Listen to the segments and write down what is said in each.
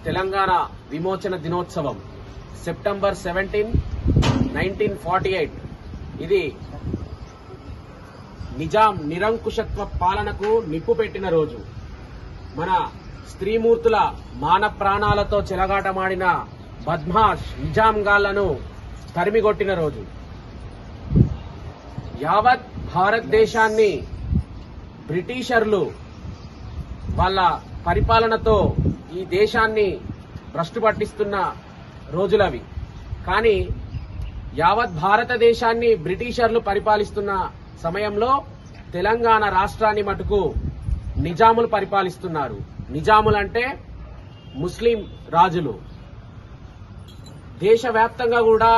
తెలంగాణ విమోచన దినోత్సవం September seventeen nineteen forty eight ఇది నిజాం నిరంకుశత్వ పాలనకు నిప్పు పెట్టిన రోజు మన స్త్రీమూర్తుల మాన ప్రాణాలతో చెలగాటమాడిన బద్మాష్ నిజాం గాళ్లను తరిమిగొట్టిన రోజు యావత్ భారతదేశాన్ని బ్రిటిషర్లు వాళ్ళ పరిపాలనతో ఈ దేశాన్ని భ్రష్టు పట్టిస్తున్న రోజులవి కానీ యావత్ భారతదేశాన్ని బ్రిటిషర్లు పరిపాలిస్తున్న సమయంలో తెలంగాణ రాష్ట్రాన్ని మటుకు నిజాములు పరిపాలిస్తున్నారు నిజాములంటే ముస్లిం రాజులు దేశవ్యాప్తంగా కూడా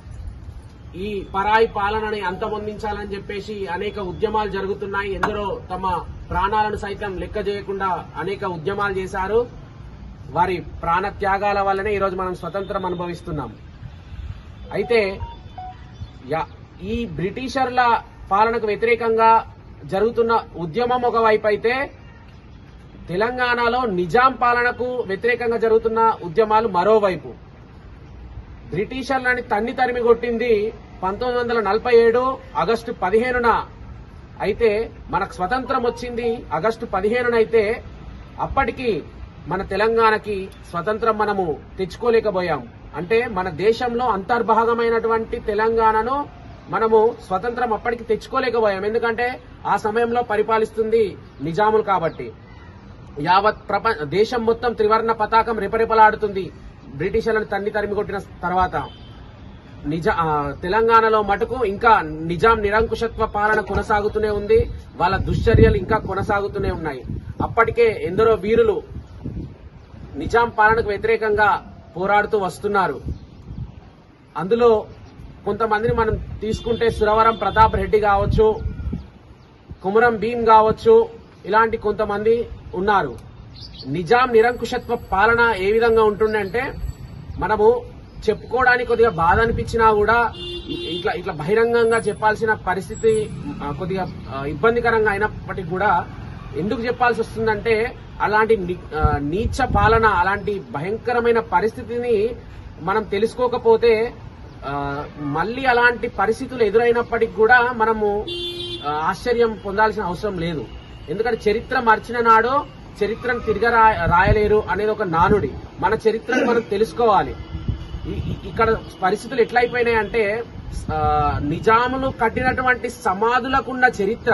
ఈ పరాయి పాలనని అంతమొందించాలని చెప్పేసి అనేక ఉద్యమాలు జరుగుతున్నాయి ఎందరో తమ ప్రాణాలను సైతం లెక్క చేయకుండా అనేక ఉద్యమాలు చేశారు వారి ప్రాణ త్యాగాల వల్లనే ఈరోజు మనం స్వతంత్రం అనుభవిస్తున్నాం అయితే యా- ఈ బ్రిటిషర్ల పాలనకు వ్యతిరేకంగా జరుగుతున్న ఉద్యమం ఒకవైపు అయితే తెలంగాణలో నిజాం పాలనకు వ్యతిరేకంగా జరుగుతున్న ఉద్యమాలు మరోవైపు బ్రిటిషర్లని తన్ని తరిమి కొట్టింది పంతొమ్మిది వందల నలభై ఏడు ఆగస్టు పదిహేనున అయితే మనకు స్వతంత్రం వచ్చింది ఆగస్టు పదిహేనునైతే అప్పటికి మన తెలంగాణకి స్వతంత్రం మనము తెచ్చుకోలేకపోయాం అంటే మన దేశంలో అంతర్భాగమైనటువంటి తెలంగాణను మనము స్వతంత్రం అప్పటికి తెచ్చుకోలేకపోయాం ఎందుకంటే ఆ సమయంలో పరిపాలిస్తుంది నిజాములు కాబట్టి యావత్ ప్రపంచ దేశం మొత్తం త్రివర్ణ పతాకం రెపరెపలాడుతుంది బ్రిటిషర్లను తన్ని తరిమి కొట్టిన తర్వాత నిజ ఆ, తెలంగాణలో మటుకు ఇంకా నిజాం నిరంకుశత్వ పాలన కొనసాగుతూనే ఉంది వాళ్ళ దుశ్చర్యలు ఇంకా కొనసాగుతూనే ఉన్నాయి అప్పటికే ఎందరో వీరులు నిజాం పాలనకు వ్యతిరేకంగా పోరాడుతూ వస్తున్నారు అందులో కొంతమందిని మనం తీసుకుంటే సురవరం ప్రతాప్ రెడ్డి కావచ్చు కుమరం భీమ్ కావచ్చు ఇలాంటి కొంతమంది ఉన్నారు నిజాం నిరంకుశత్వ పాలన ఏ విధంగా ఉంటుందంటే మనము చెప్పుకోవడానికి కొద్దిగా బాధ అనిపించినా కూడా ఇ- ఇట్లా ఇట్లా బహిరంగంగా చెప్పాల్సిన పరిస్థితి ఆ, కొద్దిగా ఆ, ఇబ్బందికరంగా అయినప్పటికీ కూడా ఎందుకు చెప్పాల్సి వస్తుందంటే అలాంటి ని- ఆ, నీచ పాలన అలాంటి భయంకరమైన పరిస్థితిని మనం తెలుసుకోకపోతే ఆ, మళ్ళీ అలాంటి పరిస్థితులు ఎదురైనప్పటికీ కూడా మనము ఆ, ఆశ్చర్యం పొందాల్సిన అవసరం లేదు ఎందుకంటే చరిత్ర మర్చిన నాడు చరిత్రను తిరగ రా- రాయలేరు అనేది ఒక నానుడి మన చరిత్రను మనం తెలుసుకోవాలి ఈ- ఈ- ఇక్కడ పరిస్థితులు ఎట్లయిపోయినాయి అంటే ఆ, నిజాములు కట్టినటువంటి సమాధులకున్న చరిత్ర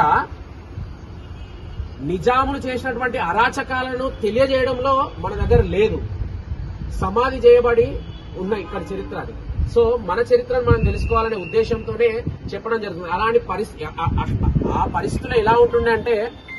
నిజాములు చేసినటువంటి అరాచకాలను తెలియజేయడంలో మన దగ్గర లేదు సమాధి చేయబడి ఉన్న ఇక్కడ చరిత్ర అది సో మన చరిత్రను మనం తెలుసుకోవాలనే ఉద్దేశంతోనే చెప్పడం జరుగుతుంది అలాంటి పరిస్థితి ఆ పరిస్థితులు ఎలా ఉంటుండే అంటే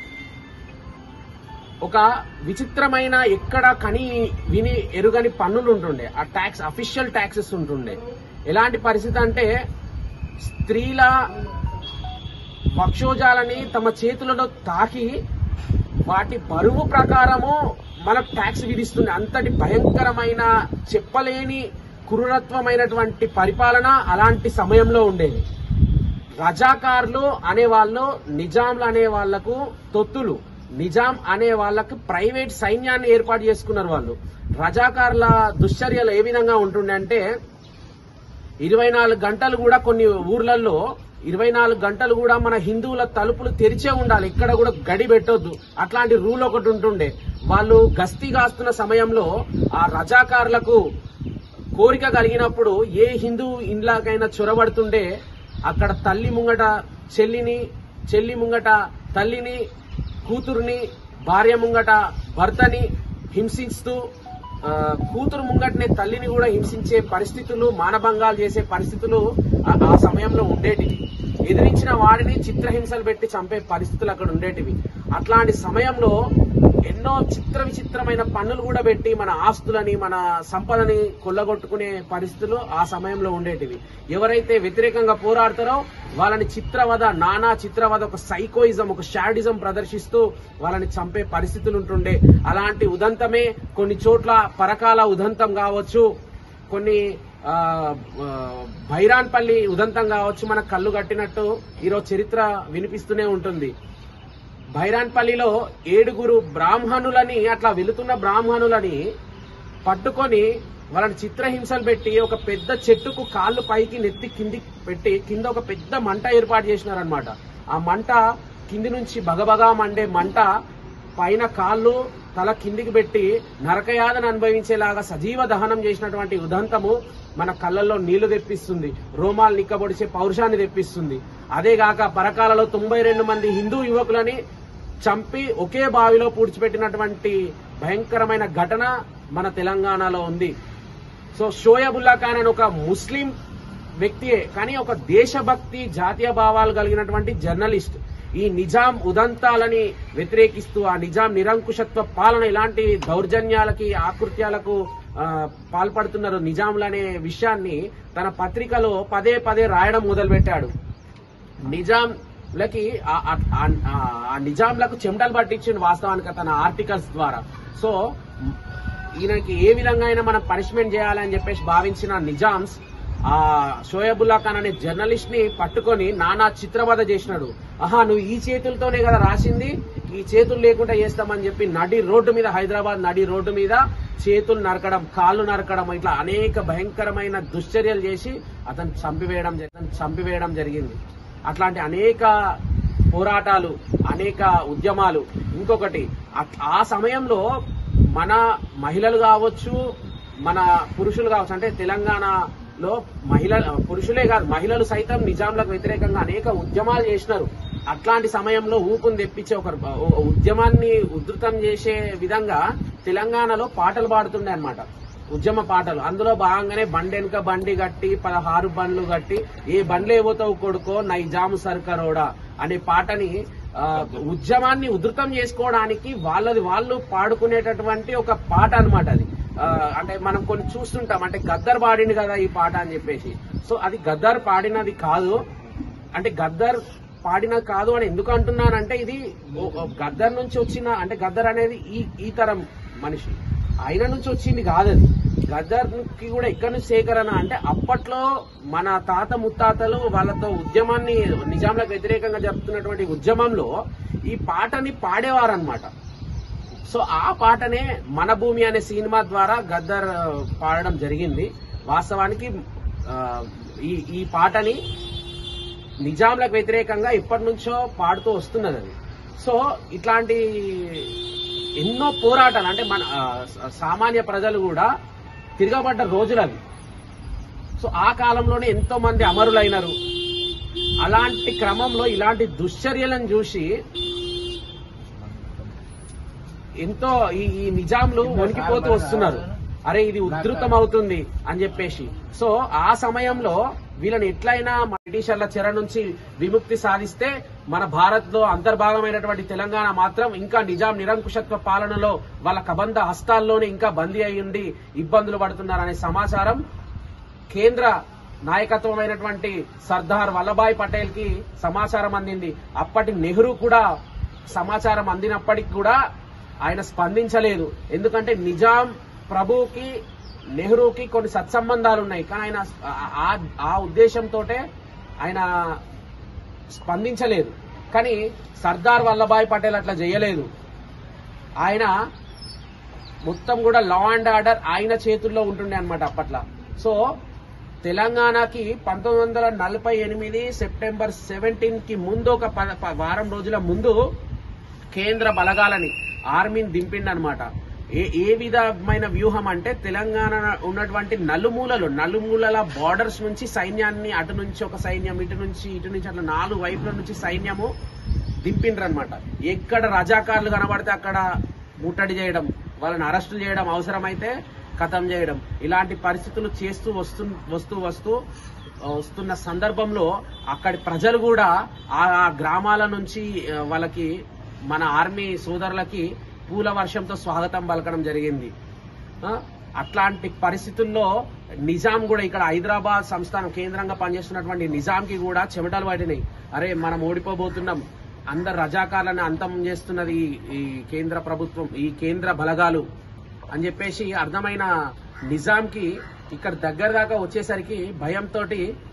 ఒక విచిత్రమైన ఎక్కడ కని విని ఎరుగని పన్నులు ఉంటుండే ఆ ట్యాక్స్ అఫీషియల్ ట్యాక్సెస్ ఉంటుండే ఎలాంటి పరిస్థితి అంటే స్త్రీల వక్షోజాలని తమ చేతులలో తాకి వాటి బరువు ప్రకారము మనకు ట్యాక్స్ విధిస్తుంది అంతటి భయంకరమైన చెప్పలేని క్రూరత్వమైనటువంటి పరిపాలన అలాంటి సమయంలో ఉండేది రజాకార్లు అనే వాళ్ళు నిజాంలు అనే వాళ్లకు తొత్తులు నిజాం అనే వాళ్ళకు ప్రైవేట్ సైన్యాన్ని ఏర్పాటు చేసుకున్నారు వాళ్ళు రజాకార్ల దుశ్చర్యలు ఏ విధంగా ఉంటుండే అంటే ఇరవై నాలుగు గంటలు కూడా కొన్ని ఊర్లలో ఇరవై నాలుగు గంటలు కూడా మన హిందువుల తలుపులు తెరిచే ఉండాలి ఇక్కడ కూడా గడి పెట్టొద్దు అట్లాంటి రూల్ ఒకటి ఉంటుండే వాళ్ళు గస్తీ కాస్తున్న సమయంలో ఆ రజాకారులకు కోరిక కలిగినప్పుడు ఏ హిందూ ఇండ్లకైనా చొరబడుతుండే అక్కడ తల్లి ముంగట చెల్లిని చెల్లి ముంగట తల్లిని కూతురుని భార్య ముంగట భర్తని హింసిస్తూ ఆ, కూతురు ముంగటనే తల్లిని కూడా హింసించే పరిస్థితులు మానభంగాలు చేసే పరిస్థితులు ఆ- ఆ సమయంలో ఉండేటివి ఎదిరించిన వాడిని చిత్రహింసలు పెట్టి చంపే పరిస్థితులు అక్కడ ఉండేటివి అట్లాంటి సమయంలో ఎన్నో చిత్ర విచిత్రమైన పన్నులు కూడా పెట్టి మన ఆస్తులని మన సంపదని కొల్లగొట్టుకునే పరిస్థితులు ఆ సమయంలో ఉండేటివి ఎవరైతే వ్యతిరేకంగా పోరాడతారో వాళ్ళని చిత్రవద నానా చిత్రవద ఒక సైకోయిజం ఒక షాడిజం ప్రదర్శిస్తూ వాళ్ళని చంపే పరిస్థితులు ఉంటుండే అలాంటి ఉదంతమే కొన్ని చోట్ల పరకాల ఉదంతం కావచ్చు కొన్ని ఆ, ఆ, భైరాన్పల్లి ఉదంతం కావచ్చు మన కళ్ళు కట్టినట్టు ఈరోజు చరిత్ర వినిపిస్తూనే ఉంటుంది భైరాన్పల్లిలో ఏడుగురు బ్రాహ్మణులని అట్లా వెళుతున్న బ్రాహ్మణులని పట్టుకొని వాళ్ళని చిత్రహింసలు పెట్టి ఒక పెద్ద చెట్టుకు కాళ్ళు పైకి నెత్తి కింది పెట్టి కింద ఒక పెద్ద మంట ఏర్పాటు చేసినారనమాట ఆ మంట కింది నుంచి బగబగా మండే మంట పైన కాళ్ళు తల కిందికి పెట్టి నరకయాదన అనుభవించేలాగా సజీవ దహనం చేసినటువంటి ఉదంతము మన కళ్ళల్లో నీళ్లు తెప్పిస్తుంది రోమాలు నిక్కబొడిచే పౌరుషాన్ని తెప్పిస్తుంది అదేగాక పరకాలలో తొంభై రెండు మంది హిందూ యువకులని చంపి ఒకే బావిలో పూడ్చిపెట్టినటువంటి భయంకరమైన ఘటన మన తెలంగాణలో ఉంది సో షోయబుల్లా ఖాన్ అని ఒక ముస్లిం వ్యక్తియే కానీ ఒక దేశభక్తి జాతీయ భావాలు కలిగినటువంటి జర్నలిస్ట్ ఈ నిజాం ఉదంతాలని వ్యతిరేకిస్తూ ఆ నిజాం నిరంకుశత్వ పాలన ఇలాంటి దౌర్జన్యాలకి ఆకృత్యాలకు ఆ, పాల్పడుతున్నారు నిజాంలనే విషయాన్ని తన పత్రికలో పదే పదే రాయడం మొదలుపెట్టాడు నిజాంలకి ఆ- ఆ- ఆ- ఆ నిజాంలకు చెమటలు పట్టించిండు వాస్తవానికి తన ఆర్టికల్స్ ద్వారా సో ఈయనకి ఏ విధంగా అయినా మనం పనిష్మెంట్ చేయాలని చెప్పేసి భావించిన నిజామ్స్ ఆ షోయబుల్లా ఖాన్ అనే జర్నలిస్ట్ ని పట్టుకొని నానా చిత్రవద చేసినాడు ఆహా నువ్వు ఈ చేతులతోనే కదా రాసింది ఈ చేతులు లేకుండా చేస్తామని చెప్పి నడి రోడ్డు మీద హైదరాబాద్ నడి రోడ్డు మీద చేతులు నరకడం కాళ్ళు నరకడం ఇట్లా అనేక భయంకరమైన దుశ్చర్యలు చేసి అతను చంపివేయడం జరి- అతను చంపివేయడం జరిగింది అట్లాంటి అనేక పోరాటాలు అనేక ఉద్యమాలు ఇంకొకటి అట్- ఆ సమయంలో మన మహిళలు కావచ్చు మన పురుషులు కావచ్చు అంటే తెలంగాణలో మహిళ పురుషులే కాదు మహిళలు సైతం నిజాంలకు వ్యతిరేకంగా అనేక ఉద్యమాలు చేసినారు అట్లాంటి సమయంలో ఊపుని తెప్పించే ఒక ఒక ఉద్యమాన్ని ఉధృతం చేసే విధంగా తెలంగాణలో పాటలు పాడుతుండే అన్నమాట ఉద్యమ పాటలు అందులో భాగంగానే బండెనక బండి కట్టి పదహారు బండ్లు కట్టి ఏ బండ్లు ఏవోతావు కొడుకో నైజాము సర్కరోడా అనే పాటని ఆ, ఉద్యమాన్ని ఉధృతం చేసుకోవడానికి వాళ్ళది వాళ్ళు పాడుకునేటటువంటి ఒక పాట అన్నమాట అది ఆ, అంటే మనం కొన్ని చూస్తుంటాం అంటే గద్దర్ పాడింది కదా ఈ పాట అని చెప్పేసి సో అది గద్దర్ పాడినది కాదు అంటే గద్దర్ పాడిన కాదు అని ఎందుకు అంటున్నానంటే ఇది ఓ- ఓ గద్దర్ నుంచి వచ్చిన అంటే గద్దర్ అనేది ఈ ఈ తరం మనిషి ఆయన నుంచి వచ్చింది కాదు అది గద్దర్ కి కూడా ఎక్కడి నుంచి సేకరణ అంటే అప్పట్లో మన తాత ముత్తాతలు వాళ్ళతో ఉద్యమాన్ని నిజాంలకు వ్యతిరేకంగా జరుపుతున్నటువంటి ఉద్యమంలో ఈ పాటని పాడేవారనమాట సో ఆ పాటనే మన భూమి అనే సినిమా ద్వారా గద్దర్ ఆ, పాడడం జరిగింది వాస్తవానికి ఆ, ఈ ఈ పాటని నిజాంలకు వ్యతిరేకంగా ఎప్పటి నుంచో పాడుతూ వస్తున్నది అది సో ఇట్లాంటి ఎన్నో పోరాటాలు అంటే మన ఆ, స- సామాన్య ప్రజలు కూడా తిరగబడ్డ రోజులు అవి సో ఆ కాలంలోనే ఎంతో మంది అమరులైనారు అలాంటి క్రమంలో ఇలాంటి దుశ్చర్యలను చూసి ఎంతో ఈ ఈ నిజాంలు వణికిపోతూ వస్తున్నారు అరే ఇది ఉధృతం అవుతుంది అని చెప్పేసి సో ఆ సమయంలో వీళ్ళని ఎట్లయినా మన బ్రిటిషర్ల చెర నుంచి విముక్తి సాధిస్తే మన భారత్ లో అంతర్భాగమైనటువంటి తెలంగాణ మాత్రం ఇంకా నిజాం నిరంకుశత్వ పాలనలో వాళ్ళ కబంధ హస్తాల్లోనే ఇంకా బందీ అయి ఉండి ఇబ్బందులు పడుతున్నారనే సమాచారం కేంద్ర నాయకత్వమైనటువంటి సర్దార్ వల్లభాయ్ పటేల్ కి సమాచారం అందింది అప్పటి నెహ్రూ కూడా సమాచారం అందినప్పటికి కూడా ఆయన స్పందించలేదు ఎందుకంటే నిజాం ప్రభుకి నెహ్రూకి కొన్ని సత్సంబంధాలు ఉన్నాయి కానీ ఆయన ఆ- ఆ- ఆ ఉద్దేశంతో ఆయన స్పందించలేదు కానీ సర్దార్ వల్లభాయ్ పటేల్ అట్లా చేయలేదు ఆయన మొత్తం కూడా లా అండ్ ఆర్డర్ ఆయన చేతుల్లో ఉంటుండే అనమాట అప్పట్లో సో తెలంగాణకి పంతొమ్మిది వందల నలభై ఎనిమిది సెప్టెంబర్ సెవెంటీన్ కి ముందు ఒక పద- ప- వారం రోజుల ముందు కేంద్ర బలగాలని ఆర్మీని దింపిండనమాట ఏ ఏ విధమైన వ్యూహం అంటే తెలంగాణ ఉన్నటువంటి నలుమూలలు నలుమూలల బార్డర్స్ నుంచి సైన్యాన్ని అటు నుంచి ఒక సైన్యం ఇటు నుంచి ఇటు నుంచి అట్లా నాలుగు వైపుల నుంచి సైన్యము దింపిండ్రనమాట ఎక్కడ రజాకారులు కనబడితే అక్కడ ముట్టడి చేయడం వాళ్ళని అరెస్టు చేయడం అవసరమైతే ఖతం చేయడం ఇలాంటి పరిస్థితులు చేస్తూ వస్తు వస్తూ వస్తూ ఆ, వస్తున్న సందర్భంలో అక్కడి ప్రజలు కూడా ఆ ఆ గ్రామాల నుంచి ఆ, వాళ్ళకి మన ఆర్మీ సోదరులకి పూల వర్షంతో స్వాగతం పలకడం జరిగింది ఆ, అట్లాంటి పరిస్థితుల్లో నిజాం కూడా ఇక్కడ హైదరాబాద్ సంస్థానం కేంద్రంగా పనిచేస్తున్నటువంటి నిజాంకి కూడా చెమటలు పడినాయి అరే మనం ఓడిపోబోతున్నాం అందరు రజాకార్లను అంతం చేస్తున్నది ఈ- ఈ కేంద్ర ప్రభుత్వం ఈ కేంద్ర బలగాలు అని చెప్పేసి అర్థమైన నిజాంకి ఇక్కడ దగ్గర దాకా వచ్చేసరికి భయంతో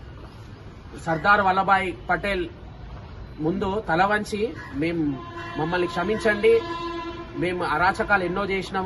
సర్దార్ వల్లభాయ్ పటేల్ ముందు తల వంచి మేము మమ్మల్ని క్షమించండి మేము అరాచకాలు ఎన్నో చేసినాము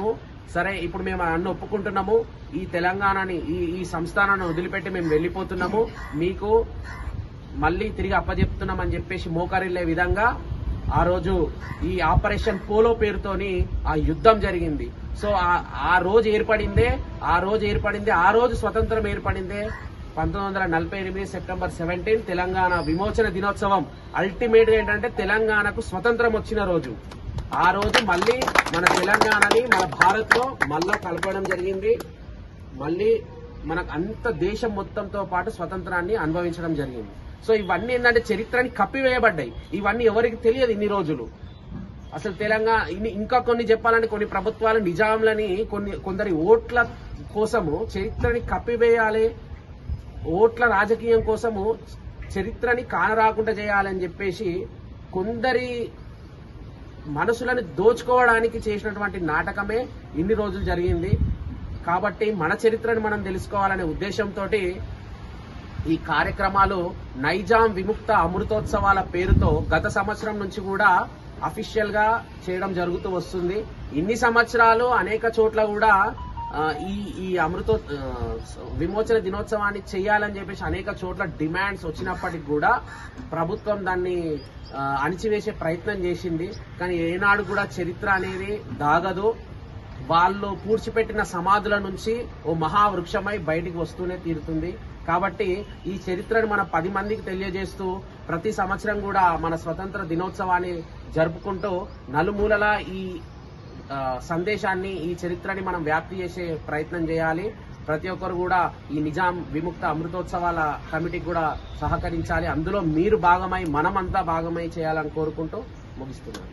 సరే ఇప్పుడు మేము అన్ని ఒప్పుకుంటున్నాము ఈ తెలంగాణని ఈ ఈ సంస్థానాన్ని వదిలిపెట్టి మేము వెళ్ళిపోతున్నాము మీకు మళ్ళీ తిరిగి అప్పజెప్తున్నామని చెప్పేసి మోకరిల్లే విధంగా ఆ రోజు ఈ ఆపరేషన్ పోలో పేరుతోని ఆ యుద్ధం జరిగింది సో ఆ- ఆ రోజు ఏర్పడిందే ఆ రోజు ఏర్పడిందే ఆ రోజు స్వతంత్రం ఏర్పడిందే పంతొమ్మిది వందల నలభై ఎనిమిది సెప్టెంబర్ సెవెంటీన్ తెలంగాణ విమోచన దినోత్సవం అల్టిమేట్ ఏంటంటే తెలంగాణకు స్వతంత్రం వచ్చిన రోజు ఆ రోజు మళ్ళీ మన తెలంగాణని మన భారత్ లో మళ్ళా కలపడం జరిగింది మళ్ళీ మనకు అంత దేశం మొత్తంతో పాటు స్వతంత్రాన్ని అనుభవించడం జరిగింది సో ఇవన్నీ ఏంటంటే చరిత్రని కప్పివేయబడ్డాయి ఇవన్నీ ఎవరికి తెలియదు ఇన్ని రోజులు అసలు తెలంగాణ ఇన్ని- ఇంకా కొన్ని చెప్పాలంటే కొన్ని ప్రభుత్వాలు నిజాంలని కొన్ని కొందరి ఓట్ల కోసము చరిత్రని కప్పివేయాలి ఓట్ల రాజకీయం కోసము చరిత్రని కానరాకుండా చేయాలని చెప్పేసి కొందరి మనసులను దోచుకోవడానికి చేసినటువంటి నాటకమే ఇన్ని రోజులు జరిగింది కాబట్టి మన చరిత్రను మనం తెలుసుకోవాలనే ఉద్దేశంతో ఈ కార్యక్రమాలు నైజాం విముక్త అమృతోత్సవాల పేరుతో గత సంవత్సరం నుంచి కూడా అఫీషియల్ గా చేయడం జరుగుతూ వస్తుంది ఇన్ని సంవత్సరాలు అనేక చోట్ల కూడా ఆ, ఈ ఈ అమృతో ఆ, విమోచన దినోత్సవాన్ని చేయాలని చెప్పేసి అనేక చోట్ల డిమాండ్స్ వచ్చినప్పటికి కూడా ప్రభుత్వం దాన్ని ఆ, అణిచివేసే ప్రయత్నం చేసింది కానీ ఏనాడు కూడా చరిత్ర అనేది దాగదు వాళ్ళు పూడ్చిపెట్టిన సమాధుల నుంచి ఓ మహావృక్షమై బయటికి వస్తూనే తీరుతుంది కాబట్టి ఈ చరిత్రను మన పది మందికి తెలియజేస్తూ ప్రతి సంవత్సరం కూడా మన స్వతంత్ర దినోత్సవాన్ని జరుపుకుంటూ నలుమూలలా ఈ ఆ, సందేశాన్ని ఈ చరిత్రని మనం వ్యాప్తి చేసే ప్రయత్నం చేయాలి ప్రతి ఒక్కరు కూడా ఈ నిజాం విముక్త అమృతోత్సవాల కమిటీకి కూడా సహకరించాలి అందులో మీరు భాగమై మనమంతా భాగమై చేయాలని కోరుకుంటూ ముగిస్తున్నాను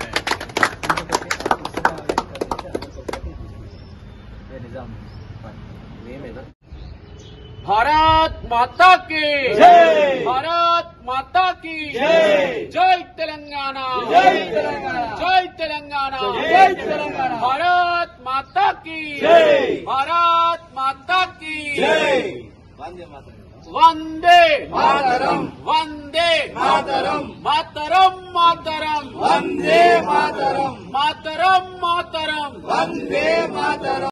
ఏమైనా భారత్ మాతా की భారత్ మాతా की జై తెలంగాణ జై తెలంగాణ జై తెలంగాణ జై తెలంగాణ భారత్ మాతా की భారత్ మాతా की వందే మాతరం వందే మాతరం మాతరం మాతరం వందే మాతరం మాతరం మాతరం వందే మాతరం